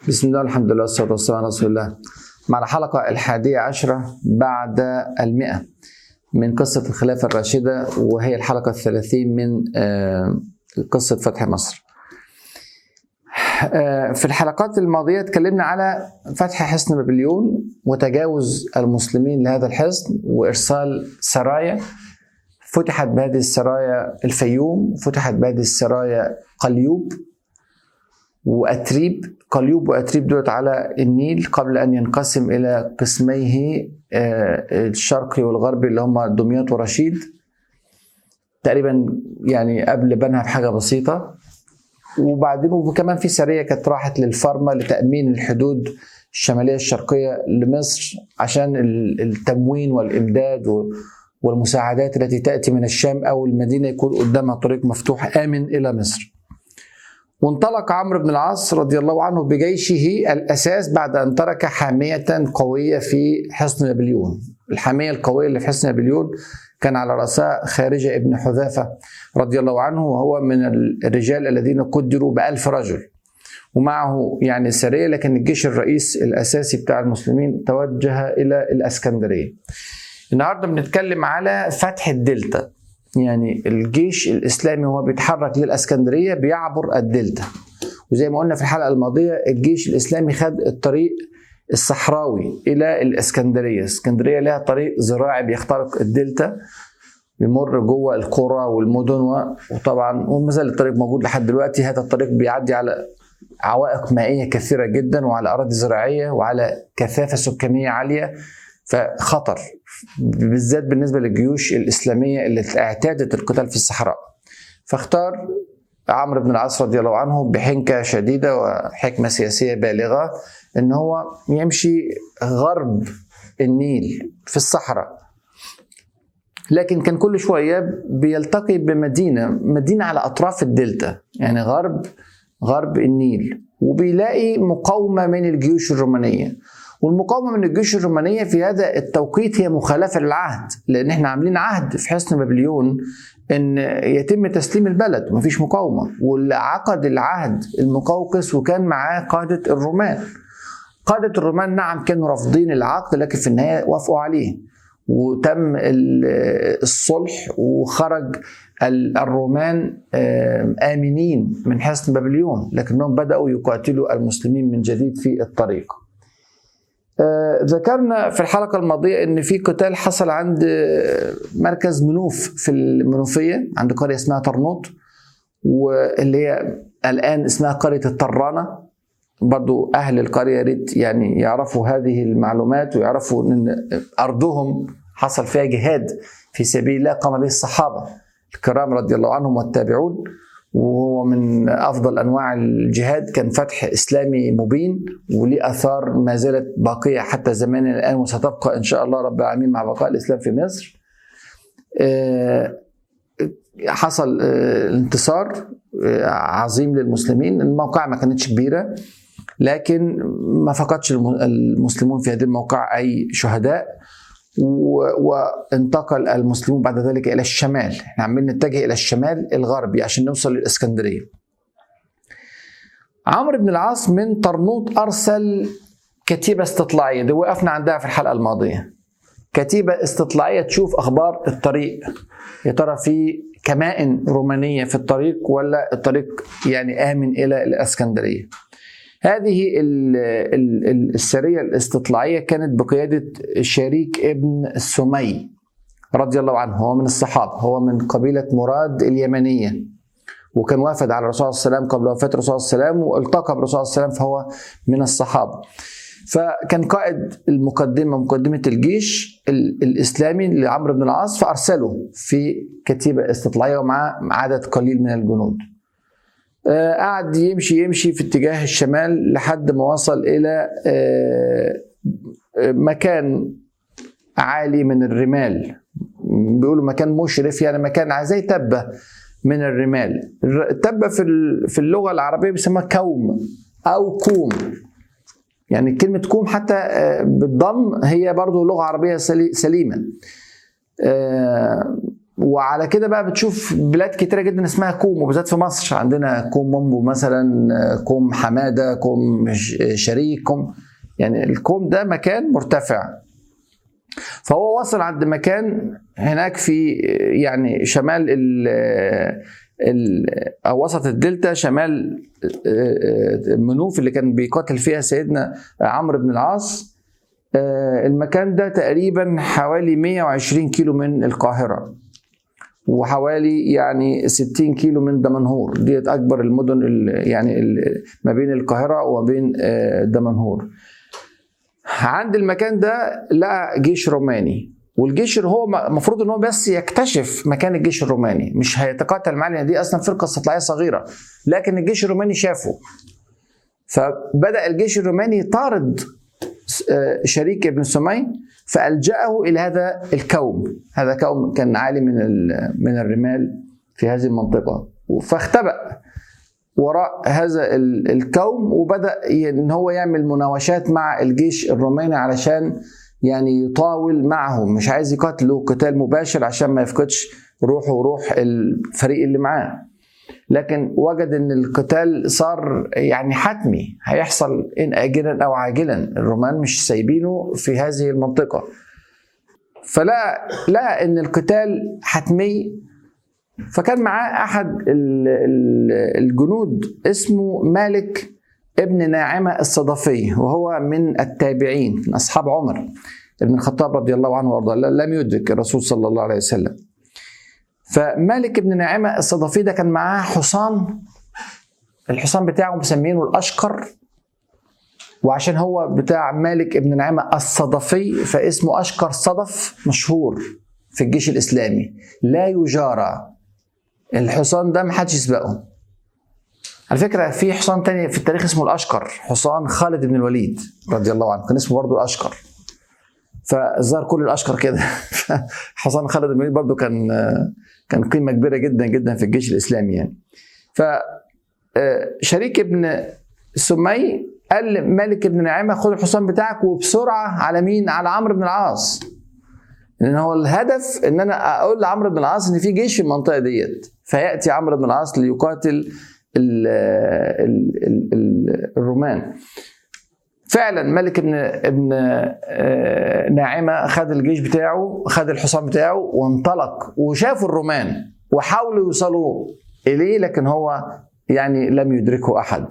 بسم الله الحمد لله والصلاة والسلام على رسول الله مع الحلقة الحادية عشرة بعد المئة من قصة الخلافة الراشدة وهي الحلقة الثلاثين من آه، قصة فتح مصر آه، في الحلقات الماضية اتكلمنا على فتح حصن بابليون وتجاوز المسلمين لهذا الحصن وإرسال سرايا فتحت بهذه السرايا الفيوم فتحت بهذه السرايا قليوب وأتريب قليوب وأتريب دولت على النيل قبل أن ينقسم إلى قسميه آه، الشرقي والغربي اللي هم دمياط ورشيد تقريبا يعني قبل بنها بحاجة بسيطة وبعدين وكمان في سرية كانت راحت للفارما لتأمين الحدود الشمالية الشرقية لمصر عشان التموين والإمداد و- والمساعدات التي تأتي من الشام أو المدينة يكون قدامها طريق مفتوح آمن إلى مصر وانطلق عمرو بن العاص رضي الله عنه بجيشه الاساس بعد ان ترك حاميه قويه في حصن نابليون. الحاميه القويه اللي في حصن نابليون كان على راسها خارجه ابن حذافه رضي الله عنه وهو من الرجال الذين قدروا بألف رجل. ومعه يعني سريه لكن الجيش الرئيس الاساسي بتاع المسلمين توجه الى الاسكندريه. النهارده بنتكلم على فتح الدلتا يعني الجيش الاسلامي وهو بيتحرك للاسكندريه بيعبر الدلتا وزي ما قلنا في الحلقه الماضيه الجيش الاسلامي خد الطريق الصحراوي الى الاسكندريه، اسكندريه لها طريق زراعي بيخترق الدلتا بيمر جوه القرى والمدن و- وطبعا وما زال الطريق موجود لحد دلوقتي هذا الطريق بيعدي على عوائق مائيه كثيره جدا وعلى اراضي زراعيه وعلى كثافه سكانيه عاليه فخطر بالذات بالنسبه للجيوش الاسلاميه اللي اعتادت القتال في الصحراء فاختار عمرو بن العاص رضي الله عنه بحنكه شديده وحكمه سياسيه بالغه ان هو يمشي غرب النيل في الصحراء لكن كان كل شويه بيلتقي بمدينه مدينه على اطراف الدلتا يعني غرب غرب النيل وبيلاقي مقاومه من الجيوش الرومانيه والمقاومه من الجيوش الرومانيه في هذا التوقيت هي مخالفه للعهد لان احنا عاملين عهد في حصن بابليون ان يتم تسليم البلد ومفيش مقاومه واللي عقد العهد المقوقس وكان معاه قاده الرومان قاده الرومان نعم كانوا رافضين العقد لكن في النهايه وافقوا عليه وتم ال- الصلح وخرج ال- الرومان آم، آمنين من حصن بابليون لكنهم بدأوا يقاتلوا المسلمين من جديد في الطريق آه، ذكرنا في الحلقة الماضية أن في قتال حصل عند آه، مركز منوف في المنوفية عند قرية اسمها طرنوط واللي هي الآن اسمها قرية الطرانة برضو أهل القرية ريت يعني يعرفوا هذه المعلومات ويعرفوا أن أرضهم حصل فيها جهاد في سبيل الله قام به الصحابة الكرام رضي الله عنهم والتابعون وهو من افضل انواع الجهاد كان فتح اسلامي مبين وليه اثار ما زالت باقيه حتى زماننا الان وستبقى ان شاء الله رب العالمين مع بقاء الاسلام في مصر. آه، حصل آه، انتصار آه، عظيم للمسلمين الموقع ما كانتش كبيره لكن ما فقدش الم- المسلمون في هذه الموقع اي شهداء و- وانتقل المسلمون بعد ذلك الى الشمال احنا عمالين نتجه الى الشمال الغربي عشان نوصل للاسكندريه عمرو بن العاص من طرنوط ارسل كتيبه استطلاعيه دي وقفنا عندها في الحلقه الماضيه كتيبه استطلاعيه تشوف اخبار الطريق يا ترى في كمائن رومانيه في الطريق ولا الطريق يعني امن الى الاسكندريه هذه ال- ال- ال- السريه الاستطلاعيه كانت بقياده شريك ابن السمي رضي الله عنه هو من الصحابه هو من قبيله مراد اليمنيه وكان وافد على الرسول صلى الله عليه وسلم قبل وفاه الرسول صلى الله عليه وسلم والتقى بالرسول صلى الله عليه وسلم فهو من الصحابه فكان قائد المقدمه مقدمه الجيش ال- الاسلامي لعمرو بن العاص فارسله في كتيبه استطلاعيه ومعه عدد قليل من الجنود آه، قعد يمشي يمشي في اتجاه الشمال لحد ما وصل الى آه، آه، مكان عالي من الرمال بيقولوا مكان مشرف يعني مكان زي تبه من الرمال الر- التبه في ال- في اللغه العربيه بيسموها كوم او كوم يعني كلمه كوم حتى آه، بالضم هي برضو لغه عربيه سلي- سليمه آه، وعلى كده بقى بتشوف بلاد كتيره جدا اسمها كوم وبالذات في مصر عندنا كوم مامبو مثلا كوم حماده كوم شريك كوم يعني الكوم ده مكان مرتفع فهو وصل عند مكان هناك في يعني شمال ال ال او وسط الدلتا شمال منوف اللي كان بيقاتل فيها سيدنا عمرو بن العاص المكان ده تقريبا حوالي 120 كيلو من القاهره وحوالي يعني 60 كيلو من دمنهور ديت اكبر المدن يعني ما بين القاهره وما بين دمنهور عند المكان ده لقى جيش روماني والجيش هو المفروض ان هو بس يكتشف مكان الجيش الروماني مش هيتقاتل معاه لان دي اصلا فرقه استطلاعيه صغيره لكن الجيش الروماني شافه فبدا الجيش الروماني يطارد شريك ابن سمي فالجاه الى هذا الكوم هذا كوم كان عالي من من الرمال في هذه المنطقه فاختبأ وراء هذا الكوم وبدا ان هو يعمل مناوشات مع الجيش الروماني علشان يعني يطاول معهم مش عايز يقاتله قتال مباشر عشان ما يفقدش روحه وروح الفريق اللي معاه لكن وجد ان القتال صار يعني حتمي هيحصل ان اجلا او عاجلا الرومان مش سايبينه في هذه المنطقه فلقى لقى ان القتال حتمي فكان معاه احد الجنود اسمه مالك ابن ناعمة الصدفي وهو من التابعين من أصحاب عمر ابن الخطاب رضي الله عنه وارضاه لم يدرك الرسول صلى الله عليه وسلم فمالك ابن ناعمة الصدفي ده كان معاه حصان الحصان بتاعه مسمينه الأشقر وعشان هو بتاع مالك ابن نعيمة الصدفي فاسمه أشقر صدف مشهور في الجيش الإسلامي لا يجارى الحصان ده محدش يسبقه على فكرة في حصان تاني في التاريخ اسمه الأشقر حصان خالد بن الوليد رضي الله عنه كان اسمه برضه الأشقر فظهر كل الأشقر كده حصان خالد بن الوليد برضه كان كان قيمة كبيرة جدا جدا في الجيش الإسلامي يعني ف شريك ابن سمي قال لمالك بن نعيمة خد الحصان بتاعك وبسرعة على مين؟ على عمرو بن العاص لان هو الهدف ان انا اقول لعمرو بن العاص ان في جيش في المنطقه ديت فياتي عمرو بن العاص ليقاتل ال ال ال ال الرومان فعلا ملك ابن ابن ناعمه خد الجيش بتاعه خد الحصان بتاعه وانطلق وشافوا الرومان وحاولوا يوصلوا اليه لكن هو يعني لم يدركه احد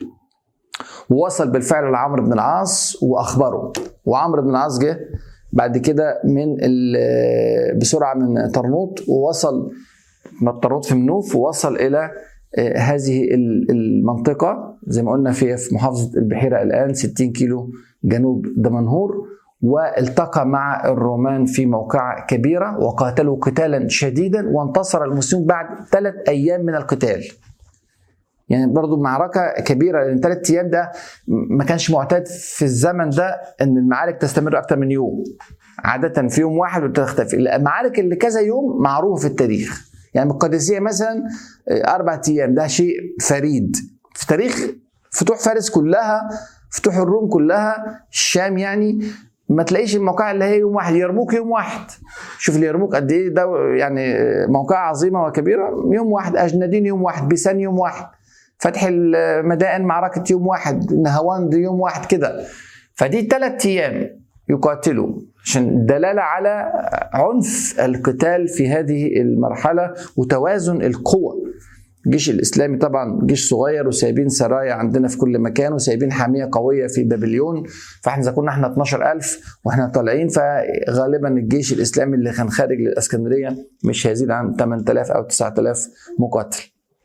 ووصل بالفعل لعمرو بن العاص واخبره وعمرو بن العاص جه بعد كده من بسرعه من طرنوط ووصل من طرنوط في منوف ووصل الى هذه المنطقه زي ما قلنا في في محافظه البحيره الان 60 كيلو جنوب دمنهور والتقى مع الرومان في موقعة كبيرة وقاتلوا قتالا شديدا وانتصر المسلمون بعد ثلاث أيام من القتال يعني برضو معركة كبيرة لأن ثلاث أيام ده ما كانش معتاد في الزمن ده أن المعارك تستمر أكثر من يوم عادة في يوم واحد وتختفي المعارك اللي كذا يوم معروفة في التاريخ يعني القادسية مثلا أربع أيام ده شيء فريد في تاريخ فتوح فارس كلها فتوح الروم كلها الشام يعني ما تلاقيش الموقع اللي هي يوم واحد يرموك يوم واحد شوف اليرموك قد ايه ده يعني موقع عظيمه وكبيره يوم واحد اجندين يوم واحد بيسان يوم واحد فتح المدائن معركة يوم واحد نهواند يوم واحد كده فدي ثلاث أيام يقاتلوا عشان دلالة على عنف القتال في هذه المرحلة وتوازن القوى الجيش الإسلامي طبعا جيش صغير وسايبين سرايا عندنا في كل مكان وسايبين حامية قوية في بابليون فاحنا إذا كنا احنا 12000 واحنا طالعين فغالبا الجيش الإسلامي اللي كان خارج للإسكندرية مش هيزيد عن 8000 أو 9000 مقاتل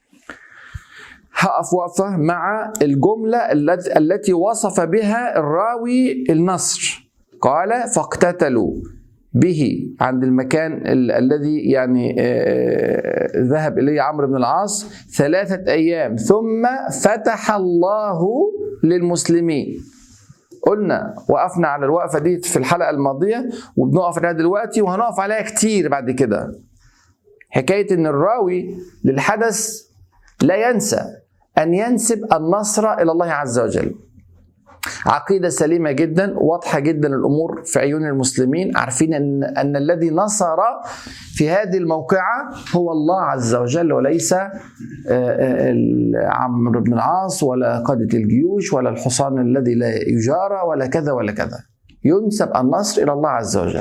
هقف وقفة مع الجملة التي وصف بها الراوي النصر قال فاقتتلوا به عند المكان ال- الذي يعني آه، ذهب إليه عمرو بن العاص ثلاثة أيام ثم فتح الله للمسلمين قلنا وقفنا على الوقفة دي في الحلقة الماضية وبنقف عليها دلوقتي وهنقف عليها كتير بعد كده حكاية إن الراوي للحدث لا ينسى أن ينسب النصر إلى الله عز وجل عقيدة سليمة جدا واضحة جدا الأمور في عيون المسلمين عارفين أن, أن الذي نصر في هذه الموقعة هو الله عز وجل وليس آه، آه، عمرو بن العاص ولا قادة الجيوش ولا الحصان الذي لا يجارى ولا كذا ولا كذا ينسب النصر إلى الله عز وجل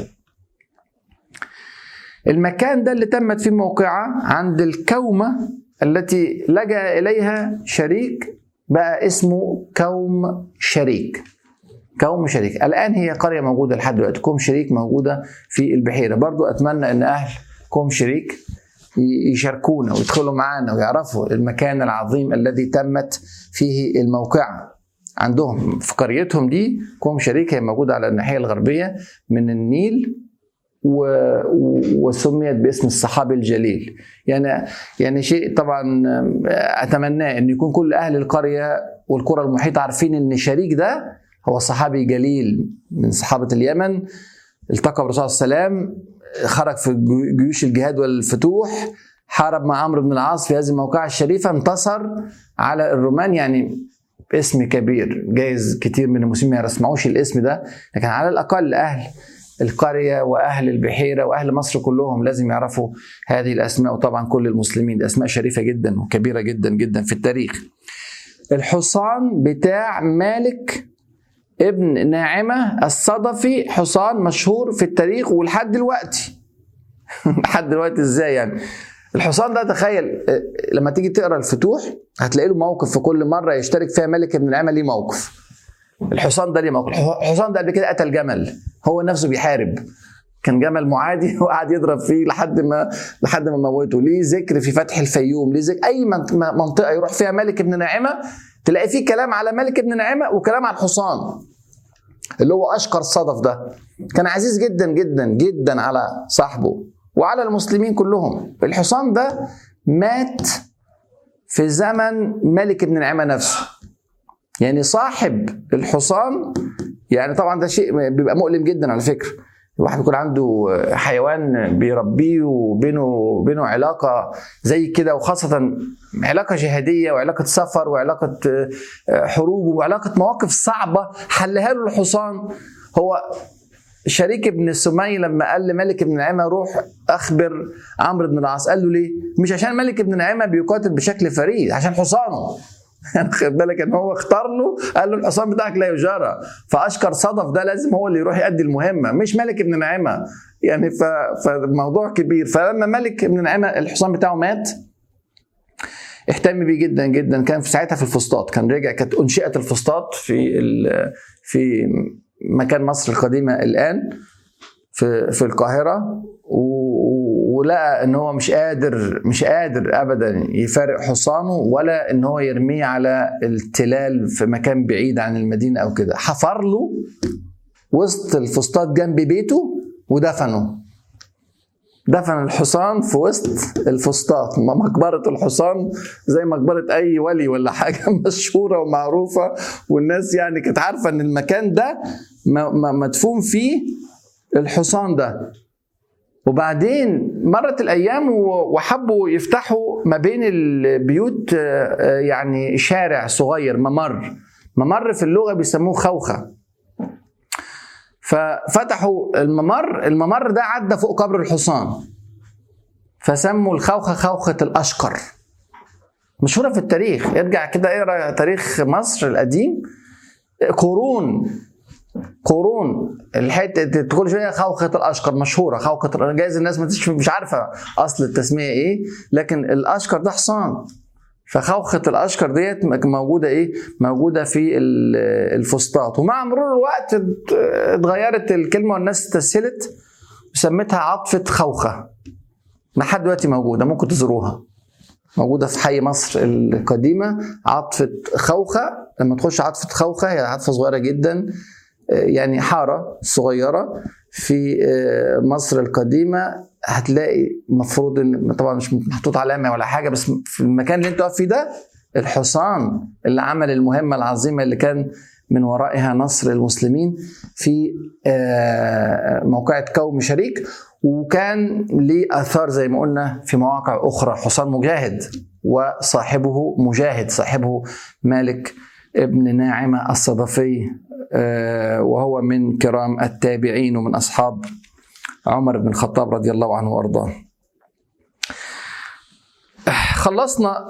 المكان ده اللي تمت فيه موقعة عند الكومة التي لجأ إليها شريك بقى اسمه كوم شريك كوم شريك الآن هي قرية موجودة لحد دلوقتي كوم شريك موجودة في البحيرة برضو أتمنى أن أهل كوم شريك يشاركونا ويدخلوا معانا ويعرفوا المكان العظيم الذي تمت فيه الموقعة عندهم في قريتهم دي كوم شريك هي موجودة على الناحية الغربية من النيل و... وسميت باسم الصحابي الجليل يعني يعني شيء طبعا اتمناه ان يكون كل اهل القريه والقرى المحيطه عارفين ان شريك ده هو صحابي جليل من صحابه اليمن التقى بالرسول صلى الله عليه وسلم خرج في جيوش الجهاد والفتوح حارب مع عمرو بن العاص في هذه الموقعة الشريفة انتصر على الرومان يعني اسم كبير جايز كتير من المسلمين ما يسمعوش الاسم ده لكن على الأقل أهل القرية وأهل البحيرة وأهل مصر كلهم لازم يعرفوا هذه الأسماء وطبعا كل المسلمين دي أسماء شريفة جدا وكبيرة جدا جدا في التاريخ الحصان بتاع مالك ابن ناعمة الصدفي حصان مشهور في التاريخ ولحد دلوقتي لحد دلوقتي ازاي يعني الحصان ده تخيل لما تيجي تقرا الفتوح هتلاقي له موقف في كل مره يشترك فيها ملك ابن نعيمه ليه موقف الحصان ده ليه موقف الحصان ده قبل كده قتل جمل هو نفسه بيحارب كان جمل معادي وقعد يضرب فيه لحد ما لحد ما موته ليه ذكر في فتح الفيوم ليه ذكر اي منطقه يروح فيها ملك ابن ناعمه تلاقي فيه كلام على ملك ابن ناعمه وكلام على الحصان اللي هو اشقر الصدف ده كان عزيز جدا جدا جدا على صاحبه وعلى المسلمين كلهم الحصان ده مات في زمن ملك ابن نعيمه نفسه يعني صاحب الحصان يعني طبعا ده شيء بيبقى مؤلم جدا على فكره الواحد بيكون عنده حيوان بيربيه وبينه بينه علاقه زي كده وخاصه علاقه جهاديه وعلاقه سفر وعلاقه حروب وعلاقه مواقف صعبه حلها له الحصان هو شريك ابن سمي لما قال لملك ابن نعيمه روح اخبر عمرو بن العاص قال له ليه؟ مش عشان ملك ابن نعيمه بيقاتل بشكل فريد عشان حصانه يعني خد بالك ان هو اختار له قال له الحصان بتاعك لا يجارى فاشكر صدف ده لازم هو اللي يروح يؤدي المهمه مش ملك ابن نعيمه يعني ف... فالموضوع كبير فلما ملك ابن نعيمه الحصان بتاعه مات اهتم بيه جدا جدا كان في ساعتها في الفسطاط كان رجع كانت انشئت الفسطاط في ال... في مكان مصر القديمه الان في في القاهره ولقى ان هو مش قادر مش قادر ابدا يفارق حصانه ولا ان هو يرميه على التلال في مكان بعيد عن المدينه او كده حفر له وسط الفسطاط جنب بيته ودفنه دفن الحصان في وسط الفسطاط مقبرة الحصان زي مقبرة أي ولي ولا حاجة مشهورة ومعروفة والناس يعني كانت عارفة إن المكان ده مدفون فيه الحصان ده وبعدين مرت الايام وحبوا يفتحوا ما بين البيوت يعني شارع صغير ممر ممر في اللغه بيسموه خوخه ففتحوا الممر الممر ده عدى فوق قبر الحصان فسموا الخوخه خوخه الاشقر مشهوره في التاريخ ارجع كده اقرا تاريخ مصر القديم قرون قرون الحته كل شويه خوخه الاشقر مشهوره خوخه جايز الناس ما مش عارفه اصل التسميه ايه لكن الاشقر ده حصان فخوخة الأشقر ديت موجودة إيه؟ موجودة في الفسطاط ومع مرور الوقت اتغيرت الكلمة والناس استسهلت وسمتها عطفة خوخة لحد دلوقتي موجودة ممكن تزوروها موجودة في حي مصر القديمة عطفة خوخة لما تخش عطفة خوخة هي عطفة صغيرة جدا يعني حارة صغيرة في مصر القديمة هتلاقي المفروض ان طبعا مش محطوط علامة ولا حاجة بس في المكان اللي انت واقف فيه ده الحصان اللي عمل المهمة العظيمة اللي كان من ورائها نصر المسلمين في موقعة كوم شريك وكان ليه اثار زي ما قلنا في مواقع اخرى حصان مجاهد وصاحبه مجاهد صاحبه مالك ابن ناعمة الصدفي آه، وهو من كرام التابعين ومن أصحاب عمر بن الخطاب رضي الله عنه وأرضاه خلصنا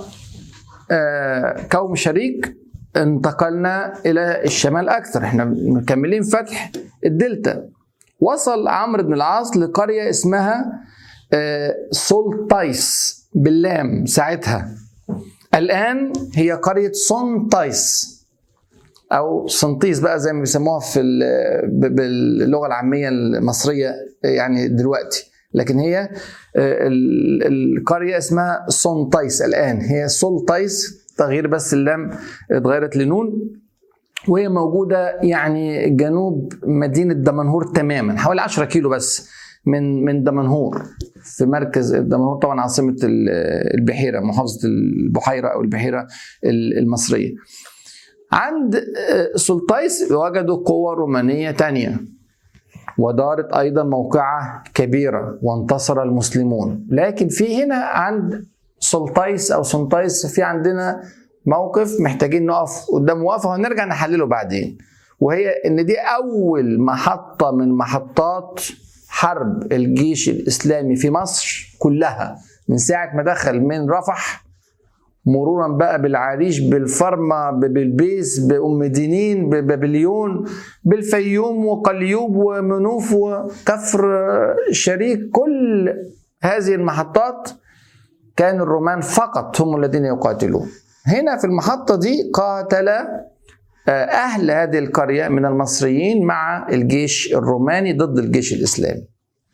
آه، كوم شريك انتقلنا إلى الشمال أكثر احنا مكملين فتح الدلتا وصل عمرو بن العاص لقرية اسمها آه، سولتايس باللام ساعتها الآن هي قرية سونتايس أو سنطيس بقى زي ما بيسموها في باللغة العامية المصرية يعني دلوقتي لكن هي آه، القرية اسمها سونتايس الآن هي سولتايس تغيير بس اللام اتغيرت لنون وهي موجودة يعني جنوب مدينة دمنهور تماما حوالي 10 كيلو بس من من دمنهور في مركز دمنهور طبعا عاصمة البحيرة محافظة البحيرة أو البحيرة المصرية عند آه، سلطيس وجدوا قوة رومانية تانية ودارت أيضا موقعة كبيرة وانتصر المسلمون لكن في هنا عند سلطيس أو سلطيس في عندنا موقف محتاجين نقف قدام وقفه ونرجع نحلله بعدين وهي ان دي اول محطه من محطات حرب الجيش الاسلامي في مصر كلها من ساعه ما دخل من رفح مرورا بقى بالعريش بالفرمة بالبيس بأم دينين ببليون بالفيوم وقليوب ومنوف وكفر شريك كل هذه المحطات كان الرومان فقط هم الذين يقاتلون هنا في المحطة دي قاتل آه، أهل هذه القرية من المصريين مع الجيش الروماني ضد الجيش الإسلامي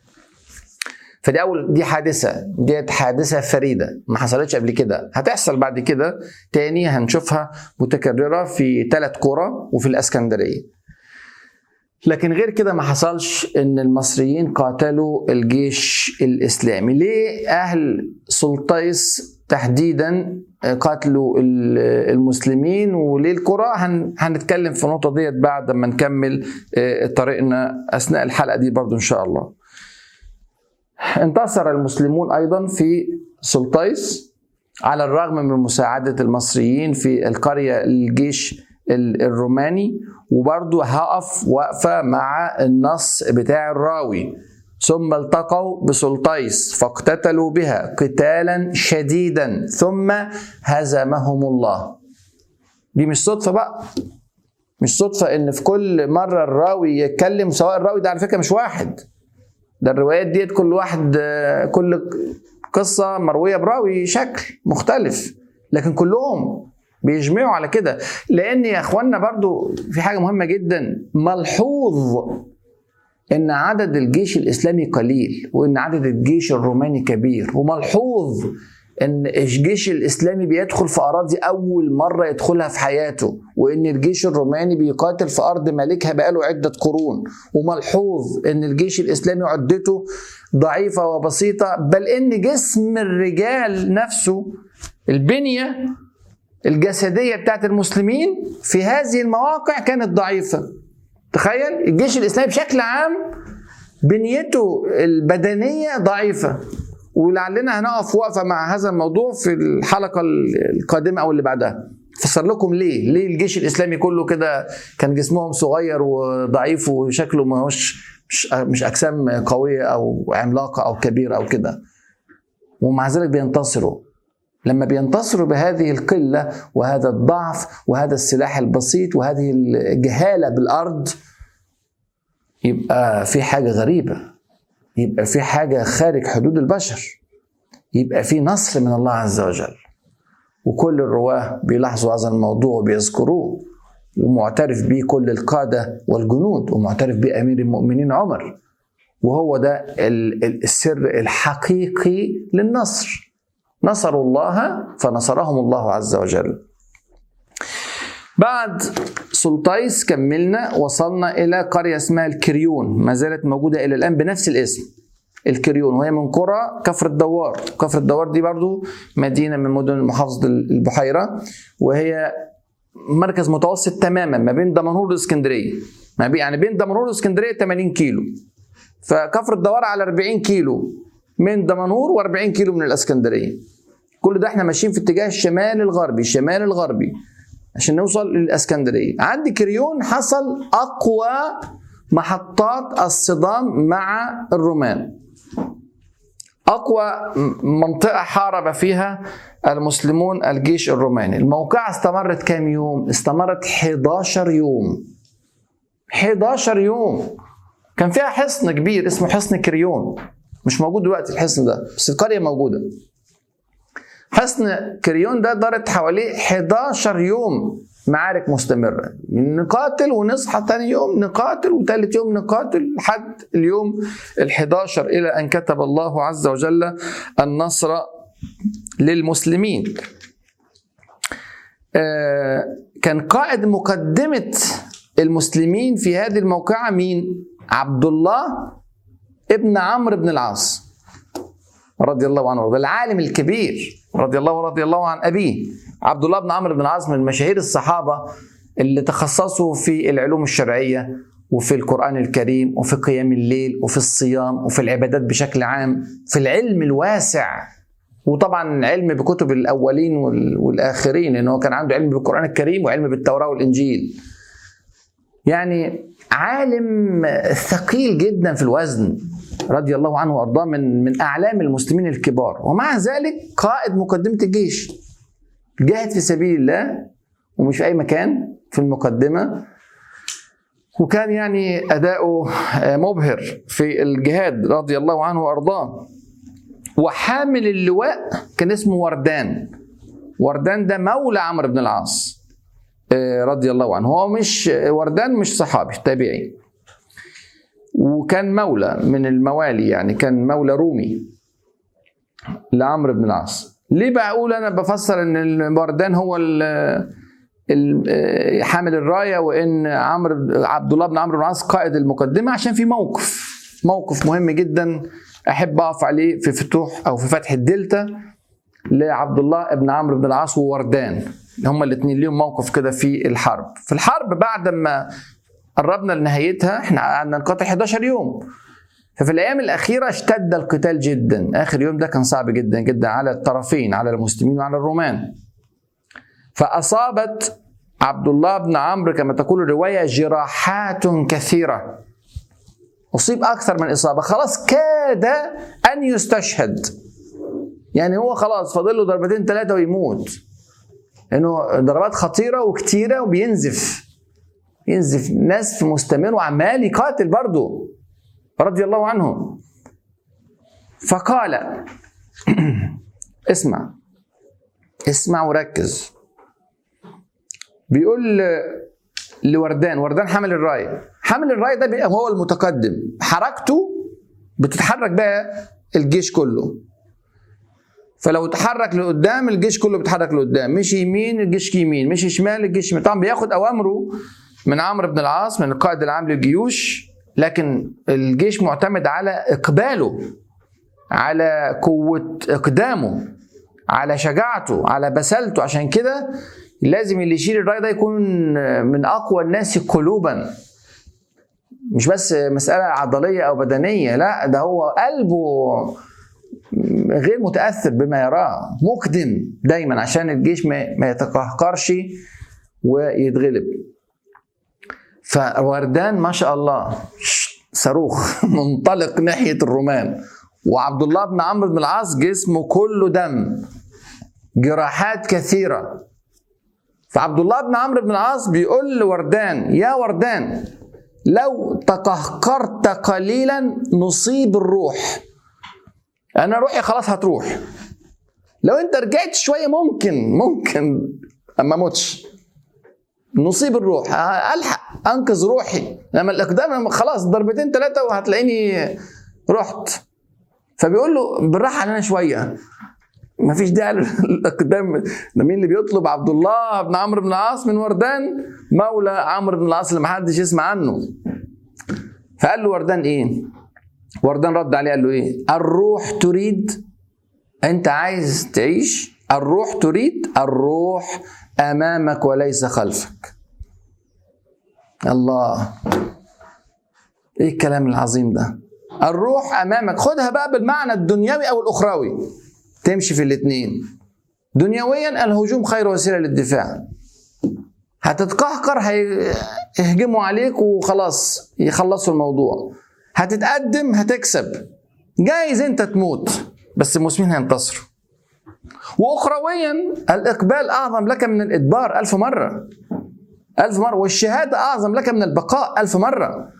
فدي أول دي حادثة ديت حادثة فريدة ما حصلتش قبل كده هتحصل بعد كده تاني هنشوفها متكررة في ثلاث قرى وفي الإسكندرية لكن غير كده ما حصلش ان المصريين قاتلوا الجيش الاسلامي ليه اهل سلطيس تحديدا قتلوا المسلمين وليه القرى هنتكلم في النقطه ديت بعد ما نكمل آه، طريقنا اثناء الحلقه دي برضو ان شاء الله انتصر المسلمون ايضا في سلطيس على الرغم من مساعده المصريين في القريه الجيش الروماني وبرضه هقف وقفه مع النص بتاع الراوي ثم التقوا بسلطيس فاقتتلوا بها قتالا شديدا ثم هزمهم الله دي مش صدفة بقى مش صدفة ان في كل مرة الراوي يتكلم سواء الراوي ده على فكرة مش واحد ده الروايات ديت كل واحد كل قصة مروية براوي شكل مختلف لكن كلهم بيجمعوا على كده لان يا اخوانا برضو في حاجة مهمة جدا ملحوظ ان عدد الجيش الاسلامي قليل وان عدد الجيش الروماني كبير وملحوظ ان الجيش الاسلامي بيدخل في اراضي اول مره يدخلها في حياته وان الجيش الروماني بيقاتل في ارض مالكها بقاله عده قرون وملحوظ ان الجيش الاسلامي عدته ضعيفه وبسيطه بل ان جسم الرجال نفسه البنيه الجسديه بتاعت المسلمين في هذه المواقع كانت ضعيفه تخيل الجيش الاسلامي بشكل عام بنيته البدنيه ضعيفه ولعلنا هنقف وقفه مع هذا الموضوع في الحلقه القادمه او اللي بعدها فسر لكم ليه ليه الجيش الاسلامي كله كده كان جسمهم صغير وضعيف وشكله ما هوش مش مش اجسام قويه او عملاقه او كبيره او كده ومع ذلك بينتصروا لما بينتصروا بهذه القله وهذا الضعف وهذا السلاح البسيط وهذه الجهاله بالارض يبقى في حاجه غريبه يبقى في حاجه خارج حدود البشر يبقى في نصر من الله عز وجل وكل الرواه بيلاحظوا هذا الموضوع وبيذكروه ومعترف به كل القاده والجنود ومعترف به امير المؤمنين عمر وهو ده السر الحقيقي للنصر نصروا الله فنصرهم الله عز وجل بعد سلطيس كملنا وصلنا إلى قرية اسمها الكريون ما زالت موجودة إلى الآن بنفس الاسم الكريون وهي من قرى كفر الدوار كفر الدوار دي برضو مدينة من مدن محافظة البحيرة وهي مركز متوسط تماما ما بين دمنهور والاسكندرية ما بين يعني بين دمنهور والاسكندرية 80 كيلو فكفر الدوار على 40 كيلو من دمنهور و40 كيلو من الاسكندريه كل ده احنا ماشيين في اتجاه الشمال الغربي الشمال الغربي عشان نوصل للاسكندريه عند كريون حصل اقوى محطات الصدام مع الرومان اقوى منطقه حارب فيها المسلمون الجيش الروماني الموقعة استمرت كام يوم استمرت 11 يوم 11 يوم كان فيها حصن كبير اسمه حصن كريون مش موجود دلوقتي الحصن ده بس القرية موجودة حصن كريون ده دارت حوالي 11 يوم معارك مستمرة نقاتل ونصحى تاني يوم نقاتل وتالت يوم نقاتل لحد اليوم ال11 إلى أن كتب الله عز وجل النصر للمسلمين آه، كان قائد مقدمة المسلمين في هذه الموقعة مين؟ عبد الله ابن عمرو بن العاص رضي الله عنه العالم الكبير رضي الله ورضي الله عن أبيه عبد الله بن عمرو بن العاص من مشاهير الصحابة اللي تخصصوا في العلوم الشرعية وفي القرآن الكريم وفي قيام الليل وفي الصيام وفي العبادات بشكل عام في العلم الواسع وطبعا علم بكتب الاولين والاخرين ان هو كان عنده علم بالقران الكريم وعلم بالتوراه والانجيل يعني عالم ثقيل جدا في الوزن رضي الله عنه وارضاه من من اعلام المسلمين الكبار ومع ذلك قائد مقدمه الجيش جاهد في سبيل الله ومش في اي مكان في المقدمه وكان يعني اداؤه مبهر في الجهاد رضي الله عنه وارضاه وحامل اللواء كان اسمه وردان وردان ده مولى عمرو بن العاص آه، رضي الله عنه هو مش وردان مش صحابي تابعي وكان مولى من الموالي يعني كان مولى رومي لعمرو بن العاص ليه بقول انا بفسر ان وردان هو آه، حامل الرايه وان عمرو عبد الله بن عمرو بن العاص قائد المقدمه عشان في موقف موقف مهم جدا احب اقف عليه في فتوح او في فتح الدلتا لعبد الله بن عمرو بن العاص ووردان هما الاثنين ليهم موقف كده في الحرب في الحرب بعد ما قربنا لنهايتها احنا قعدنا نقاتل 11 يوم ففي الايام الاخيره اشتد القتال جدا اخر يوم ده كان صعب جدا جدا على الطرفين على المسلمين وعلى الرومان فاصابت عبد الله بن عمرو كما تقول الروايه جراحات كثيره أصيب أكثر من إصابة خلاص كاد أن يستشهد يعني هو خلاص فاضل له ضربتين ثلاثة ويموت لأنه ضربات خطيرة وكتيرة وبينزف ينزف نزف مستمر وعمال يقاتل برضه رضي الله عنه فقال اسمع اسمع وركز بيقول لوردان وردان حمل الرايه حمل الرايه ده بيبقى هو المتقدم حركته بتتحرك بقى الجيش كله فلو تحرك لقدام الجيش كله بيتحرك لقدام مشي يمين الجيش يمين مشي شمال الجيش شمال طبعا بياخد اوامره من عمرو بن العاص من القائد العام للجيوش لكن الجيش معتمد على اقباله على قوه اقدامه على شجاعته على بسالته عشان كده لازم اللي يشيل الراي ده يكون من اقوى الناس قلوبا مش بس مساله عضليه او بدنيه لا ده هو قلبه غير متاثر بما يراه مقدم دايما عشان الجيش ما يتقهقرش ويتغلب فوردان ما شاء الله صاروخ منطلق ناحيه الرومان وعبد الله بن عمرو بن العاص جسمه كله دم جراحات كثيره فعبد الله بن عمرو بن العاص بيقول لوردان يا وردان لو تقهقرت قليلا نصيب الروح انا روحي خلاص هتروح لو انت رجعت شويه ممكن ممكن اما موتش نصيب الروح الحق انقذ روحي لما الاقدام خلاص ضربتين ثلاثه وهتلاقيني رحت فبيقول له بالراحه علينا شويه ما فيش داعي للاقدام ده مين اللي بيطلب عبد الله بن عمرو بن العاص من وردان مولى عمرو بن العاص اللي ما حدش يسمع عنه فقال له وردان ايه وردان رد عليه قال له ايه الروح تريد انت عايز تعيش الروح تريد الروح امامك وليس خلفك الله ايه الكلام العظيم ده الروح امامك خدها بقى بالمعنى الدنيوي او الاخروي تمشي في الاثنين دنيويا الهجوم خير وسيله للدفاع هتتقهقر هيهجموا عليك وخلاص يخلصوا الموضوع هتتقدم هتكسب جايز انت تموت بس المسلمين هينتصروا واخرويا الاقبال اعظم لك من الادبار الف مره الف مره والشهاده اعظم لك من البقاء الف مره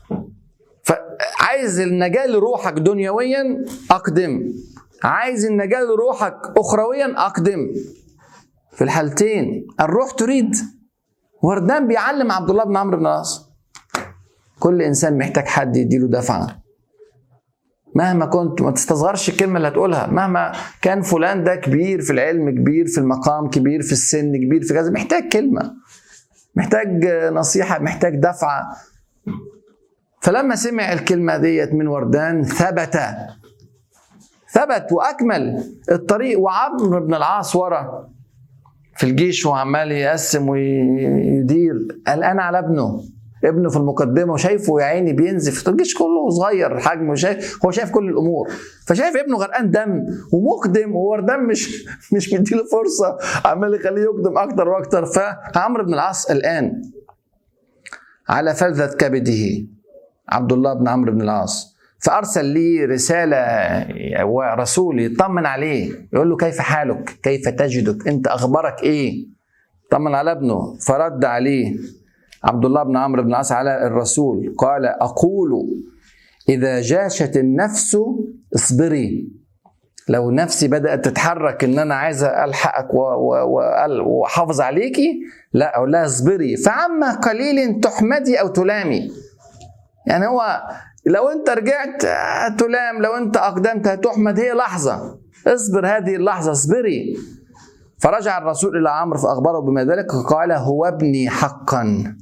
فعايز النجاه لروحك دنيويا اقدم عايز النجاه لروحك اخرويا اقدم في الحالتين الروح تريد وردان بيعلم عبد الله بن عمرو بن العاص كل انسان محتاج حد يديله دفعه مهما كنت ما تستصغرش الكلمه اللي هتقولها مهما كان فلان ده كبير في العلم كبير في المقام كبير في السن كبير في كذا محتاج كلمه محتاج نصيحه محتاج دفعه فلما سمع الكلمه ديت من وردان ثبت ثبت واكمل الطريق وعمرو بن العاص ورا في الجيش وعمال يقسم ويدير قلقان على ابنه ابنه في المقدمه وشايفه يا عيني بينزف الجيش كله صغير حجمه شايف هو شايف كل الامور فشايف ابنه غرقان دم ومقدم ووردان مش مش مديله فرصه عمال يخليه يقدم اكتر واكتر فعمرو بن العاص قلقان على فلذة كبده عبد الله بن عمرو بن العاص فارسل لي رساله ورسول يطمن عليه يقول له كيف حالك كيف تجدك انت اخبارك ايه طمن على ابنه فرد عليه عبد الله بن عمرو بن العاص على الرسول قال اقول اذا جاشت النفس اصبري لو نفسي بدات تتحرك ان انا عايز الحقك واحافظ عليكي لا اقول لها اصبري فعما قليل تحمدي او تلامي يعني هو لو انت رجعت تلام لو انت اقدمت هتحمد هي لحظه اصبر هذه اللحظه اصبري فرجع الرسول الى عمرو فاخبره بما ذلك قال هو ابني حقا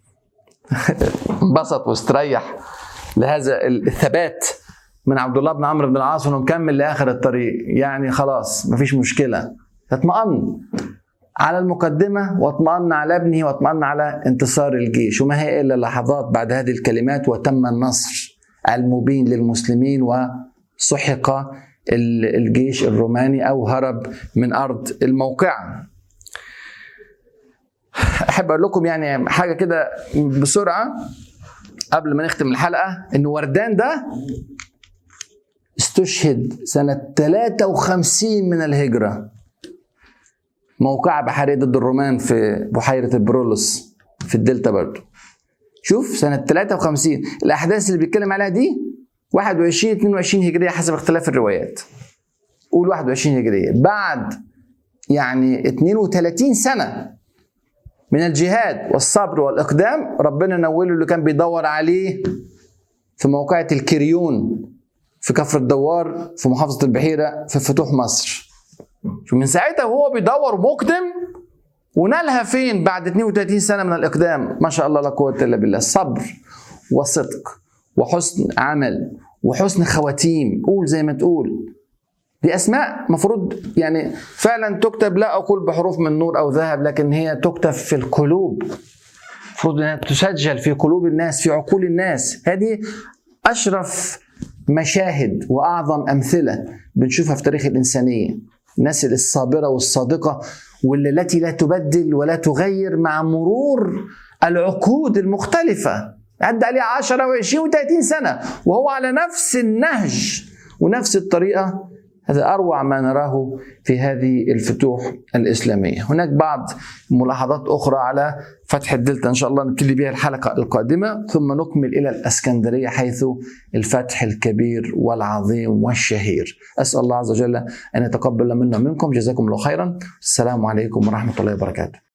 انبسط واستريح لهذا الثبات من عبد الله بن عمرو بن العاص انه مكمل لاخر الطريق يعني خلاص مفيش مشكله اطمأن على المقدمة واطمأن على ابنه واطمأن على انتصار الجيش وما هي إلا لحظات بعد هذه الكلمات وتم النصر المبين للمسلمين وسحق الجيش الروماني أو هرب من أرض الموقعة أحب أقول لكم يعني حاجة كده بسرعة قبل ما نختم الحلقة إن وردان ده استشهد سنة 53 من الهجرة موقعة بحرية ضد الرومان في بحيرة البرولوس في الدلتا برضه شوف سنة 53 الأحداث اللي بيتكلم عليها دي 21 22 هجرية حسب اختلاف الروايات قول 21 هجرية بعد يعني 32 سنة من الجهاد والصبر والإقدام ربنا نوله اللي كان بيدور عليه في موقعة الكريون في كفر الدوار في محافظة البحيرة في فتوح مصر من ساعتها وهو بيدور مقدم ونالها فين بعد 32 سنه من الاقدام ما شاء الله لا قوه الا بالله صبر وصدق وحسن عمل وحسن خواتيم قول زي ما تقول دي اسماء مفروض يعني فعلا تكتب لا اقول بحروف من نور او ذهب لكن هي تكتب في القلوب المفروض انها تسجل في قلوب الناس في عقول الناس هذه اشرف مشاهد واعظم امثله بنشوفها في تاريخ الانسانيه الناس الصابرة والصادقة واللي التي لا تبدل ولا تغير مع مرور العقود المختلفة عدى عليه 10 و20 و30 سنة وهو على نفس النهج ونفس الطريقة هذا أروع ما نراه في هذه الفتوح الإسلامية هناك بعض ملاحظات أخرى على فتح الدلتا إن شاء الله نبتدي بها الحلقة القادمة ثم نكمل إلى الأسكندرية حيث الفتح الكبير والعظيم والشهير أسأل الله عز وجل أن يتقبل منا منكم جزاكم الله خيرا السلام عليكم ورحمة الله وبركاته